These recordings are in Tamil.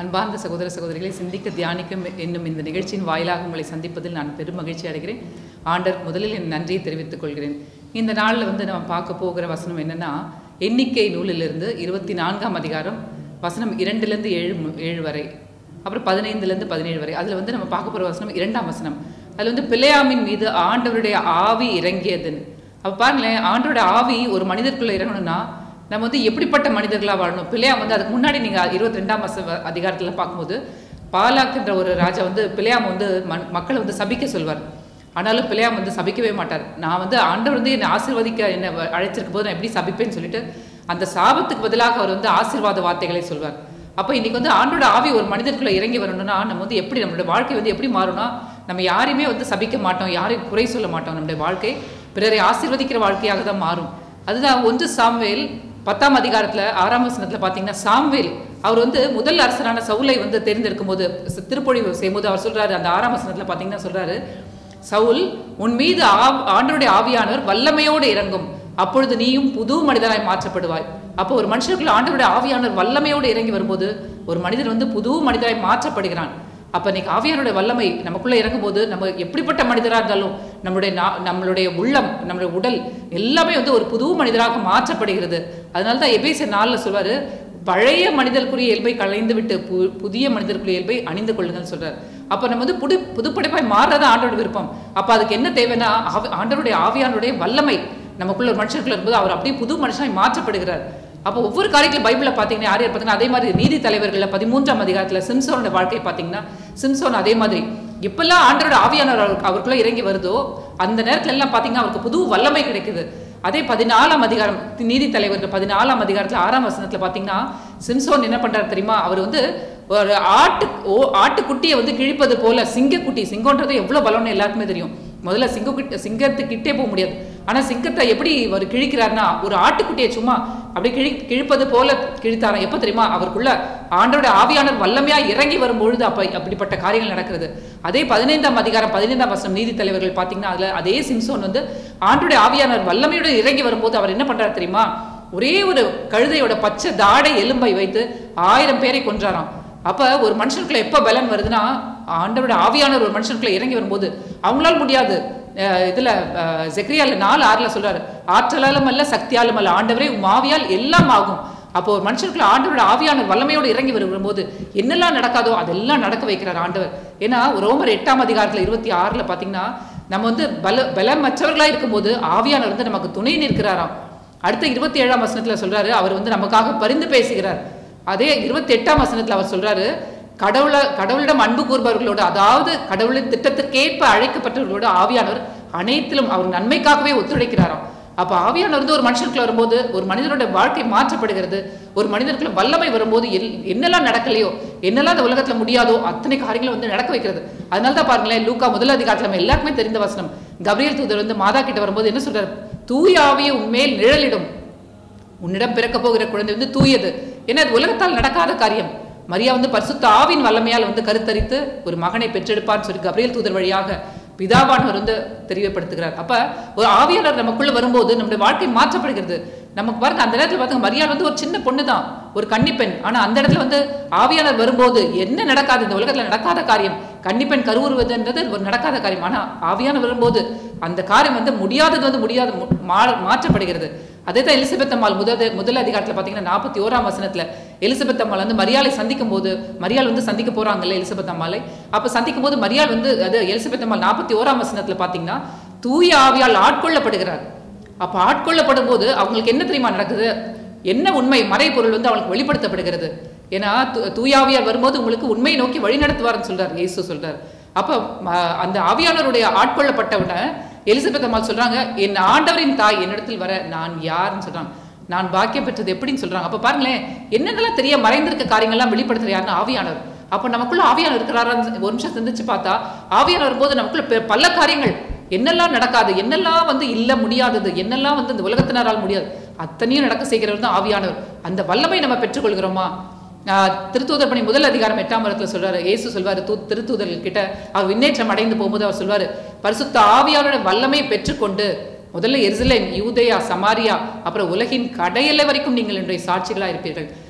அன்பார்ந்த சகோதர சகோதரிகளை சிந்திக்க தியானிக்கும் என்னும் இந்த நிகழ்ச்சியின் வாயிலாக உங்களை சந்திப்பதில் நான் பெரும் மகிழ்ச்சி அடைகிறேன் ஆண்டர் முதலில் என் நன்றியை தெரிவித்துக் கொள்கிறேன் இந்த நாளில் வந்து நம்ம பார்க்க போகிற வசனம் என்னன்னா எண்ணிக்கை நூலிலிருந்து இருபத்தி நான்காம் அதிகாரம் வசனம் இரண்டுலேருந்து ஏழு மு- ஏழு வரை அப்புறம் பதினைந்துலேருந்து பதினேழு வரை அதில் வந்து நம்ம பார்க்க போகிற வசனம் இரண்டாம் வசனம் அதில் வந்து பிள்ளையாமின் மீது ஆண்டவருடைய ஆவி இறங்கியதுன்னு அப்போ பாருங்களேன் ஆண்டவருடைய ஆவி ஒரு மனிதருக்குள்ள இறங்கணும்னா நம்ம வந்து எப்படிப்பட்ட மனிதர்களாக வாழணும் பிள்ளையாம் வந்து அதுக்கு முன்னாடி நீங்கள் இருபத்தி ரெண்டாம் வச அதிகாரத்தில் பார்க்கும்போது பாலாக்குன்ற ஒரு ராஜா வந்து பிள்ளையாம் வந்து மண் மக்களை வந்து சபிக்க சொல்வார் ஆனாலும் பிள்ளையாம் வந்து சபிக்கவே மாட்டார் நான் வந்து ஆண்டவர் வந்து என்னை ஆசீர்வதிக்க என்னை வ- அழைச்சிருக்கும் போது நான் எப்படி சபிப்பேன்னு சொல்லிட்டு அந்த சாபத்துக்கு பதிலாக அவர் வந்து ஆசீர்வாத வார்த்தைகளை சொல்வார் அப்போ இன்னைக்கு வந்து ஆண்டோட ஆவி ஒரு மனிதருக்குள்ள இறங்கி வரணும்னா நம்ம வந்து எப்படி நம்மளோட வாழ்க்கை வந்து எப்படி மாறும்னா நம்ம யாரையுமே வந்து சபிக்க மாட்டோம் யாரையும் குறை சொல்ல மாட்டோம் நம்முடைய வாழ்க்கை பிறரை ஆசீர்வதிக்கிற வாழ்க்கையாக தான் மாறும் அதுதான் ஒன்று சாம்வேல் பத்தாம் அதிகாரத்துல ஆறாம் வசனத்துல பார்த்தீங்கன்னா சாம்வேல் அவர் வந்து முதல் அரசரான சவுலை வந்து தேர்ந்தெடுக்கும் போது சி- திருப்பொழிவு செய்யும்போது அவர் சொல்றாரு அந்த ஆறாம் வசனத்துல பார்த்தீங்கன்னா சொல்றாரு சவுல் உன் மீது ஆ- ஆண்டவருடைய ஆவியானவர் வல்லமையோடு இறங்கும் அப்பொழுது நீயும் புது மனிதனாய் மாற்றப்படுவாய் அப்போ ஒரு மனுஷனுக்குள்ள ஆண்டவருடைய ஆவியானவர் வல்லமையோடு இறங்கி வரும்போது ஒரு மனிதர் வந்து புது மனிதராய் மாற்றப்படுகிறான் அப்ப இன்னைக்கு ஆவியானுடைய வல்லமை நமக்குள்ள இறங்கும்போது நம்ம எப்படிப்பட்ட மனிதராக இருந்தாலும் நம்மளுடைய நா- நம்மளுடைய உள்ளம் நம்மளுடைய உடல் எல்லாமே வந்து ஒரு புது மனிதராக மாற்றப்படுகிறது அதனால தான் எபேசியர் நாளில் சொல்வாரு பழைய மனிதருக்குரிய இயல்பை களைந்து விட்டு பு புதிய மனிதருக்குரிய இயல்பை அணிந்து கொள்ளுங்கள்னு சொல்றாரு அப்ப நம்ம வந்து புது புதுப்படைப்பாய் மாறுறது ஆண்டோட விருப்பம் அப்ப அதுக்கு என்ன தேவைன்னா ஆவி- ஆண்டவருடைய ஆவியானுடைய வல்லமை நமக்குள்ள ஒரு மனுஷருக்குள்ள இருக்கும்போது அவர் அப்படியே புது மனுஷனாய் மாற்றப்படுகிறார் அப்போ ஒவ்வொரு காரியத்திலும் பைபிளில் பார்த்தீங்கன்னா யார் யார் பார்த்தீங்கன்னா அதே மாதிரி நீதி தலைவர்களில் பதிமூன்றாம் அதிகாரத்தில் சிம்சோனோட வாழ்க்கையை பார்த்தீங்கன்னா சிம்சோன் அதே மாதிரி எப்பெல்லாம் ஆண்டரோட ஆவியானவர் அவருக்கு- அவருக்குள்ள இறங்கி வருதோ அந்த நேரத்துல எல்லாம் பார்த்தீங்கன்னா அவருக்கு புது வல்லமை கிடைக்குது அதே பதினாலாம் அதிகாரம் நீதி தலைவர்கள் பதினாலாம் அதிகாரத்தில் ஆறாம் வசனத்தில் பார்த்தீங்கன்னா சிம்சோன் என்ன பண்றாரு தெரியுமா அவர் வந்து ஒரு ஆட்டு ஓ ஆட்டுக்குட்டியை வந்து கிழிப்பது போல சிங்கக்குட்டி சிங்கம்ன்றது எவ்வளோ பலம்னு எல்லாருக்குமே தெரியும் முதல்ல சிங்கக்குட்டி சிங்கத்துக்கிட்டே போக முடியாது ஆனா சிங்கத்தை எப்படி அவர் கிழிக்கிறாருன்னா ஒரு ஆட்டுக்குட்டியை சும்மா அப்படி கிழி கிழிப்பது போல கிழித்தாராம் எப்ப தெரியுமா அவருக்குள்ள ஆண்டோட ஆவியானவர் வல்லமையா இறங்கி வரும்பொழுது அப்ப அப்படிப்பட்ட காரியங்கள் நடக்கிறது அதே பதினைந்தாம் அதிகாரம் பதினைந்தாம் வருஷம் நீதி தலைவர்கள் பாத்தீங்கன்னா அதுல அதே சிம்சோன் வந்து ஆண்டோட ஆவியானவர் வல்லமையோட இறங்கி வரும்போது அவர் என்ன பண்றாரு தெரியுமா ஒரே ஒரு கழுதையோட பச்சை தாடை எலும்பை வைத்து ஆயிரம் பேரை கொன்றாராம் அப்ப ஒரு மனுஷனுக்குள்ள எப்ப பலன் வருதுன்னா ஆண்டவரோட ஆவியானவர் ஒரு மனுஷனுக்குள்ள இறங்கி வரும்போது அவங்களால முடியாது அஹ் இதுல அஹ், ஜெக்ரியால நாலு ஆறுல சொல்றாரு ஆற்றலாலும் அல்ல சக்தியாலும் அல்ல ஆண்டவரே உம் ஆவியால் எல்லாம் ஆகும் அப்போ ஒரு மனுஷனுக்குள்ள ஆண்டவரோட ஆவியானவர் வல்லமையோடு இறங்கி வரும்போது என்னெல்லாம் நடக்காதோ அதெல்லாம் நடக்க வைக்கிறார் ஆண்டவர் ஏன்னா ரோமர் எட்டாம் அதிகாரத்துல இருபத்தி ஆறுல பாத்தீங்கன்னா நம்ம வந்து பல பலமற்றவர்களா இருக்கும்போது ஆவியானவர் வந்து நமக்கு துணை நிற்கிறாராம் அடுத்த இருபத்தி ஏழாம் வசனத்துல சொல்றாரு அவர் வந்து நமக்காக பரிந்து பேசுகிறார் அதே இருபத்தி எட்டாம் வசனத்துல அவர் சொல்றாரு கடவுள கடவுளிடம் அன்பு கூறுபவர்களோடு அதாவது கடவுளின் திட்டத்திற்கேற்ப அழைக்கப்பட்டவர்களோடு ஆவியானவர் அனைத்திலும் அவர் நன்மைக்காகவே ஒத்துழைக்கிறாராம் அப்ப ஆவியானவர் வந்து ஒரு மனுஷனுக்குள்ள வரும்போது ஒரு மனிதனோட வாழ்க்கை மாற்றப்படுகிறது ஒரு மனிதனுக்குள்ள வல்லமை வரும்போது எல்- என்னெல்லாம் நடக்கலையோ என்னெல்லாம் இந்த உலகத்துல முடியாதோ அத்தனை காரியங்களும் வந்து நடக்க வைக்கிறது அதனால தான் பாருங்களேன் லூக்கா முதல் அதிகாரத்துல நம்ம எல்லாருக்குமே தெரிந்த வசனம் கபிரியல் தூதர் வந்து மாதா கிட்ட வரும்போது என்ன சொல்றாரு தூய ஆவியை உண்மையில் நிழலிடும் உன்னிடம் பிறக்க போகிற குழந்தை வந்து தூயது ஏன்னா அது உலகத்தால் நடக்காத காரியம் மரியா வந்து பரிசுத்த ஆவின் வல்லமையால் வந்து கருத்தரித்து ஒரு மகனை பெற்றெடுப்பான்னு சொல்லி கபிரியல் தூதர் வழியாக பிதாவானவர் வந்து தெரியப்படுத்துகிறார் அப்ப ஒரு ஆவியாளர் நமக்குள்ள வரும்போது நம்முடைய வாழ்க்கை மாற்றப்படுகிறது நமக்கு பாருங்க அந்த நேரத்துல பாருங்க மரியாள் வந்து ஒரு சின்ன பொண்ணு தான் ஒரு கன்னிப்பெண் ஆனா அந்த இடத்துல வந்து ஆவியாளர் வரும்போது என்ன நடக்காது இந்த உலகத்துல நடக்காத காரியம் கன்னிப்பெண் கருவுறுவதுன்றது ஒரு நடக்காத காரியம் ஆனா ஆவியானவர் வரும்போது அந்த காரியம் வந்து முடியாதது வந்து முடியாத மு- மா- மாற்றப்படுகிறது அதே தான் எலிசபெத் அம்மாள் முதல் முதல் அதிகாரத்துல பாத்தீங்கன்னா நாற்பத்தி ஓராம் வசனத்துல எலிசபெத் அம்மாள் வந்து மரியாளை சந்திக்கும் போது மரியாள் வந்து சந்திக்க போறாங்கல்ல எலிசபெத் அம்மாளை அப்ப சந்திக்கும் போது மரியாள் வந்து அது எலிசபெத் அம்மாள் நாற்பத்தி ஓராம் வசனத்துல பாத்தீங்கன்னா தூய ஆவியால் ஆட்கொள்ளப்படுகிறார் அப்ப ஆட்கொள்ளப்படும் போது அவங்களுக்கு என்ன தெரியுமா நடக்குது என்ன உண்மை மறைபொருள் வந்து அவங்களுக்கு வெளிப்படுத்தப்படுகிறது ஏன்னா தூ- தூய ஆவியார் வரும்போது உங்களுக்கு உண்மையை நோக்கி வழி நடத்துவார்னு சொல்றாரு இயேசு சொல்றாரு அப்ப ம- அந்த ஆவியானவருடைய ஆட்கொள்ளப்பட்டவனை எலிசபெத் அம்மாள் சொல்றாங்க என் ஆண்டவரின் தாய் என்னிடத்தில் வர நான் யாருன்னு சொல்றாங்க நான் பாக்கியம் பெற்றது எப்படின்னு சொல்றாங்க அப்ப பாருங்களேன் என்னென்னலாம் தெரிய மறைந்திருக்க காரியங்கள்லாம் வெளிப்படுத்துற யாருன்னா ஆவியானவர் அப்ப நமக்குள்ள ஆவியானவர் இருக்கிறாரான்னு ஒரு நிமிஷம் சிந்திச்சு பார்த்தா ஆவியானவர் வரும்போது நமக்குள்ள பெ- பல காரியங்கள் என்னெல்லாம் நடக்காது என்னெல்லாம் வந்து இல்ல முடியாதது என்னெல்லாம் வந்து இந்த உலகத்தினரால் முடியாது அத்தனையும் நடக்க செய்கிறவர் தான் ஆவியானவர் அந்த வல்லமை நம்ம பெற்றுக்கொள்கிறோமா ஆஹ் திருத்தூதர் பணி முதல் அதிகாரம் எட்டாம் வரத்துல சொல்றாரு இயேசு சொல்வாரு தூ திருத்தூதர்கள் கிட்ட அவர் விண்ணேற்றம் அடைந்து போகும்போது அவர் சொல்வாரு பரிசுத்த ஆவியாரோட வல்லமை பெற்றுக்கொண்டு முதல்ல எருசலேம் யூதேயா சமாரியா அப்புறம் உலகின் கடையெல்லை வரைக்கும் நீங்கள் என்னுடைய சாட்சிகளா இருப்பீர்கள்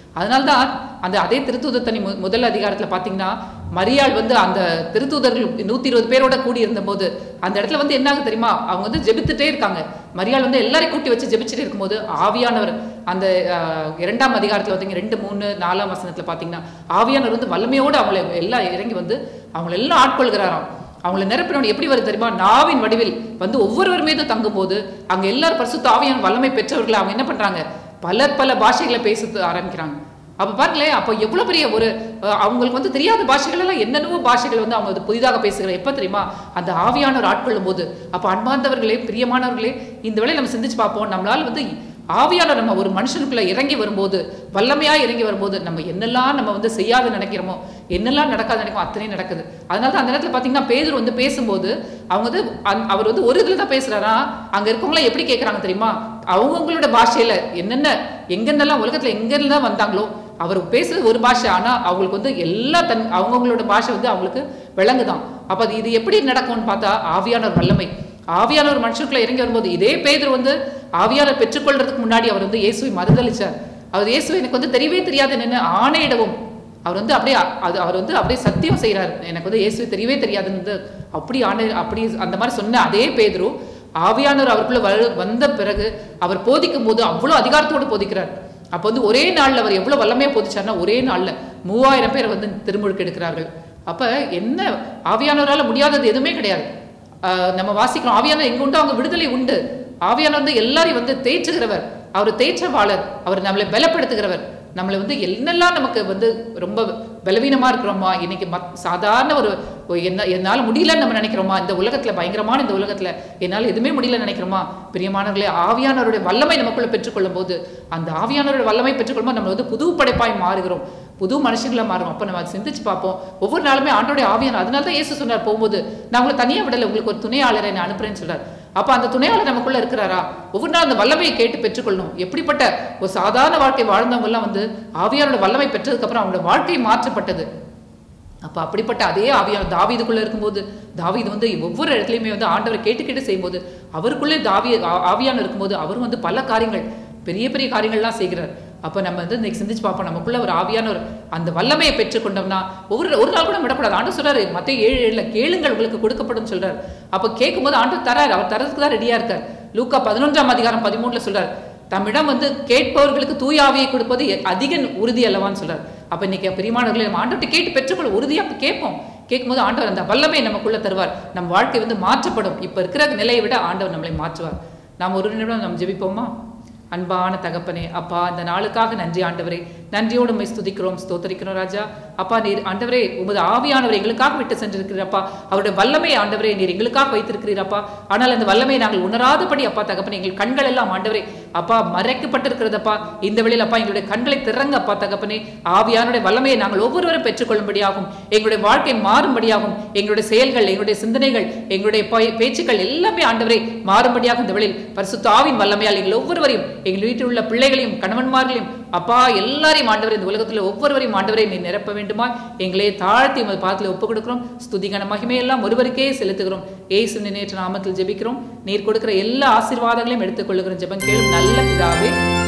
அதனால தான் அந்த அதே திருத்தூதத்தனி மு முதல் அதிகாரத்தில் பார்த்தீங்கன்னா மரியாள் வந்து அந்த திருத்தூதர்கள் நூற்றி இருபது பேரோட கூடி இருந்தபோது அந்த இடத்துல வந்து என்னாக தெரியுமா அவங்க வந்து ஜெபித்துட்டே இருக்காங்க மரியாள் வந்து எல்லாரையும் கூட்டி வச்சு ஜெபிச்சுட்டே இருக்கும்போது ஆவியானவர் அந்த அஹ், இரண்டாம் அதிகாரத்தில் பார்த்தீங்க ரெண்டு மூணு நாலாம் வசனத்தில் பார்த்தீங்கன்னா ஆவியானவர் வந்து வல்லமையோடு அவங்களை எல்லாம் இறங்கி வந்து அவங்களை எல்லாம் ஆட்கொள்கிறாராம் அவங்கள நிரப்பினவன் எப்படி வருது தெரியுமா நாவின் வடிவில் வந்து ஒவ்வொருவர் மீதும் தங்கும்போது அங்க எல்லாரும் பரிசுத்த ஆவியான வல்லமை பெற்றவர்களை அவங்க என்ன பண்றாங்க பல பல பாஷைகளை பேச ஆரம்பிக்கிறாங்க அப்ப பாருங்களேன் அப்போ எவ்வளவு பெரிய ஒரு அஹ், அவங்களுக்கு வந்து தெரியாத பாஷைகள் எல்லாம் என்னென்னவோ பாஷைகள் வந்து அவங்க வந்து புதிதாக பேசுகிற எப்ப தெரியுமா அந்த ஆவியானவர் ஆட்கொள்ளும் போது அப்ப அன்பார்ந்தவர்களே பிரியமானவர்களே இந்த வேளையில நம்ம சிந்திச்சு பார்ப்போம் நம்மளால வந்து ஆவியானவர் நம்ம ஒரு மனுஷனுக்குள்ள இறங்கி வரும்போது வல்லமையா இறங்கி வரும்போது நம்ம என்னெல்லாம் நம்ம வந்து செய்யாத நினைக்கிறோமோ என்னெல்லாம் நடக்காது நினைக்கிறோம் அத்தனையும் நடக்குது அதனால தான் அந்த நேரத்தில் பார்த்தீங்கன்னா பேதர் வந்து பேசும்போது அவங்க வந்து அந்த- அவர் வந்து ஒரு இதில் தான் பேசுறாரா அங்க இருக்கவங்களாம் எப்படி கேட்குறாங்க தெரியுமா அவங்கவுங்களோட பாஷையில என்னென்ன எங்கென்னலாம் உலகத்துல எங்கெல்லாம் வந்தாங்களோ அவர் பேசுறது ஒரு பாஷை ஆனா அவங்களுக்கு வந்து எல்லா தன் அவங்கவுங்களோட பாஷை வந்து அவங்களுக்கு விளங்குதான் அப்ப அது இது எப்படி நடக்கும்னு பார்த்தா ஆவியானவர் வல்லமை ஆவியானவர் மனுஷனுக்குள்ள இறங்கி வரும்போது இதே பேதர் வந்து ஆவியானவர் பெற்றுக்கொள்றதுக்கு முன்னாடி அவர் வந்து இயேசுவை மறுதளிச்சார் அவர் இயேசு எனக்கு வந்து தெரியவே தெரியாது நின்று ஆணையிடவும் அவர் வந்து அப்படியே அது அவர் வந்து அப்படியே சத்தியம் செய்றாரு எனக்கு வந்து இயேசுவை தெரியவே தெரியாதுன்னு வந்து அப்படி ஆணை அப்படி அந்த மாதிரி சொன்ன அதே பேதுரு ஆவியானவர் அவருக்குள்ள வரு- வந்த பிறகு அவர் போதிக்கும் போது அவ்வளோ அதிகாரத்தோடு போதிக்கிறார் அப்போ வந்து ஒரே நாள்ல அவர் எவ்வளவு வல்லமையா போதிச்சார்னா ஒரே நாள்ல மூவாயிரம் பேர் வந்து திருமுழுக்கு எடுக்கிறார்கள் அப்ப என்ன ஆவியானவரால முடியாதது எதுவுமே கிடையாது ஆஹ் நம்ம வாசிக்கிறோம் ஆவியானவர் எங்க உண்டு அவங்க விடுதலை உண்டு ஆவியானவர் வந்து எல்லாரையும் வந்து தேற்றுகிறவர் அவர் தேற்றவாளர் அவர் நம்மளை பலப்படுத்துகிறவர் நம்மளை வந்து என்னெல்லாம் நமக்கு வந்து ரொம்ப பலவீனமா இருக்கிறோமா இன்னைக்கு மத் சாதாரண ஒரு ஒரு என்ன என்னால் முடியலன்னு நம்ம நினைக்கிறோமா இந்த உலகத்துல பயங்கரமான இந்த உலகத்துல என்னால் எதுவுமே முடியலன்னு நினைக்கிறோமா பிரியமானவர்களே ஆவியானவருடைய வல்லமை நமக்குள்ள பெற்றுக்கொள்ளும் போது அந்த ஆவியானவருடைய வல்லமை பெற்றுக்கொள்ளும் போது நம்ம வந்து புது படைப்பாய் மாறுகிறோம் புது மனுஷங்களா மாறும் அப்ப நம்ம அதை சிந்திச்சு பார்ப்போம் ஒவ்வொரு நாளுமே ஆண்டோடைய ஆவியான அதனால தான் இயேசு சொன்னார் போகும்போது நான் உங்களை தனியா விடல உங்களுக்கு ஒரு துணையாளரை நான் அனுப்புறேன்னு சொல்றார் அப்ப அந்த துணையாளர் நமக்குள்ள இருக்கிறாரா ஒவ்வொரு நாள் அந்த வல்லமையை கேட்டு பெற்றுக்கொள்ளணும் எப்படிப்பட்ட ஒரு சாதாரண வாழ்க்கை வாழ்ந்தவங்க எல்லாம் வந்து ஆவியாரோட வல்லமை பெற்றதுக்கு அப்புறம் அவங்களோட வாழ்க்கை மாற்றப்பட்டது அப்ப அப்படிப்பட்ட அதே ஆவியான தாவீதுக்குள்ள இருக்கும்போது தாவீது வந்து ஒவ்வொரு இடத்துலையுமே வந்து ஆண்டவரை கேட்டு கேட்டு செய்யும்போது அவருக்குள்ளே தாவி ஆ- ஆவியான இருக்கும்போது அவரும் வந்து பல காரியங்கள் பெரிய பெரிய காரியங்கள்லாம் செய்கிறார் அப்ப நம்ம வந்து இன்னைக்கு சிந்திச்சு பார்ப்போம் நமக்குள்ள ஒரு ஆவியானவர் அந்த வல்லமையை பெற்றுக்கொண்டோம்னா ஒவ்வொரு ஒரு நாள் கூட விடக்கூடாது ஆண்டு சொல்றாரு மத்திய ஏழு ஏழுல கேளுங்கள் உங்களுக்கு கொடுக்கப்படும் சொல்றாரு அப்ப கேட்கும்போது ஆண்டு தராரு அவர் தரதுக்கு தான் ரெடியா இருக்கார் லூக்கா பதினொன்றாம் அதிகாரம் பதிமூணுல சொல்றாரு தம்மிடம் வந்து கேட்பவர்களுக்கு தூய ஆவியை கொடுப்பது எ- அதிக உறுதி அல்லவான்னு சொல்றாரு அப்ப இன்னைக்கு பிரிமானவர்களை நம்ம ஆண்டவர்கிட்ட கேட்டு பெற்றுக்கொள்ள உறுதியா கேட்போம் கேட்கும்போது ஆண்டவர் அந்த வல்லமை நமக்குள்ள தருவார் நம் வாழ்க்கை வந்து மாற்றப்படும் இப்ப இருக்கிற நிலையை விட ஆண்டவர் நம்மளை மாற்றுவார் நாம் ஒரு நிமிடம் நாம் ஜெபிப்போமா அன்பான தகப்பனே அப்பா அந்த நாளுக்காக நன்றி ஆண்டவரே நன்றியோடு உம்மை ஸ்துதிக்கிறோம் ஸ்தோத்தரிக்கிறோம் ராஜா அப்பா நீர் ஆண்டவரே உமது ஆவியானவர் எங்களுக்காக விட்டு சென்றிருக்கிறப்பா அவருடைய வல்லமை ஆண்டவரே நீர் எங்களுக்காக வைத்திருக்கிறீரப்பா ஆனால் அந்த வல்லமையை நாங்கள் உணராதபடி அப்பா தகப்பனே எங்கள் கண்கள் எல்லாம் ஆண்டவரே அப்பா மறைக்கப்பட்டிருக்கிறதப்பா இந்த வேளையில் அப்பா எங்களுடைய கண்களை திறங்க அப்பா தகப்பனே ஆவியானுடைய வல்லமையை நாங்கள் ஒவ்வொருவரும் பெற்றுக்கொள்ளும்படியாகும் எங்களுடைய வாழ்க்கை மாறும்படியாகும் எங்களுடைய செயல்கள் எங்களுடைய சிந்தனைகள் எங்களுடைய பே- பேச்சுக்கள் எல்லாமே ஆண்டவரே மாறும்படியாக இந்த வேளையில் பரிசுத்த ஆவின் வல்லமையால் எங்கள் ஒவ்வொருவரையும் எங்கள் வீட்டில் உள்ள பிள்ளைகளையும் கணவன்மார்களையும் அப்பா எல்லாரையும் ஆண்டவரே இந்த உலகத்தில் ஒவ்வொருவரையும் ஆண்டவரை நீ நிரப்ப வேண்டுமா எங்களே தாழ்த்தி உமது பாதத்தில் ஒப்புக் கொடுக்கிறோம் ஸ்துதிகன மகிமையெல்லாம் ஒருவருக்கே செலுத்துகிறோம் ஏசு நேற்று நாமத்தில் ஜெபிக்கிறோம் நீர் கொடுக்கிற எல்லா ஆசீர்வாதங்களையும் எடுத்துக்கொள்ளுகிறோம் ஜெபம் கேளும் நல்ல பிதாவே